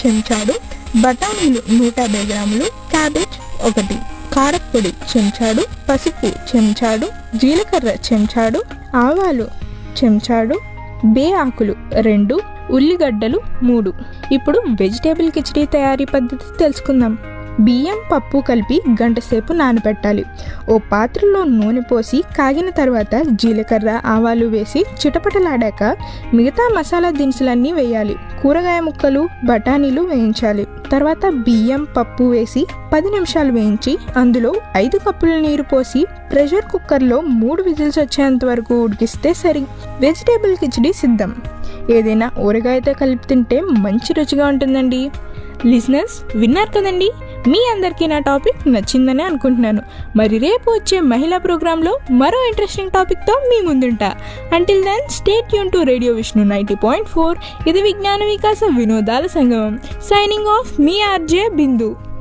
చెంచాడు బఠానీలు నూట యాభై గ్రాములు క్యాబేజ్ ఒకటి కారప్పొడి చెంచాడు పసుపు చెంచాడు జీలకర్ర చెంచాడు ఆవాలు చెంచాడు బే ఆకులు రెండు ఉల్లిగడ్డలు మూడు ఇప్పుడు వెజిటేబుల్ కిచడీ తయారీ పద్ధతి తెలుసుకుందాం బియ్యం పప్పు కలిపి గంట సేపు నానబెట్టాలి ఓ పాత్రలో నూనె పోసి కాగిన తర్వాత జీలకర్ర ఆవాలు వేసి చిటపటలాడాక మిగతా మసాలా దినుసులన్నీ వేయాలి కూరగాయ ముక్కలు బఠానీలు వేయించాలి తర్వాత బియ్యం పప్పు వేసి పది నిమిషాలు వేయించి అందులో ఐదు కప్పుల నీరు పోసి ప్రెషర్ కుక్కర్లో మూడు విజిల్స్ వచ్చేంత వరకు ఉడికిస్తే సరి వెజిటేబుల్ కిచడీ సిద్ధం ఏదైనా ఊరగాయతో కలిపి తింటే మంచి రుచిగా ఉంటుందండి లిజనర్స్ విన్నారు కదండి మీ అందరికీ నా టాపిక్ నచ్చిందని అనుకుంటున్నాను మరి రేపు వచ్చే మహిళా ప్రోగ్రాంలో మరో ఇంట్రెస్టింగ్ టాపిక్తో మీ ముందుంటా అంటిల్ దెన్ స్టేట్ యూన్ to radio Vishnu ninety point four ఇది విజ్ఞాన వికాస వినోదాల సంగమం సైనింగ్ ఆఫ్ మీ ఆర్జే బిందు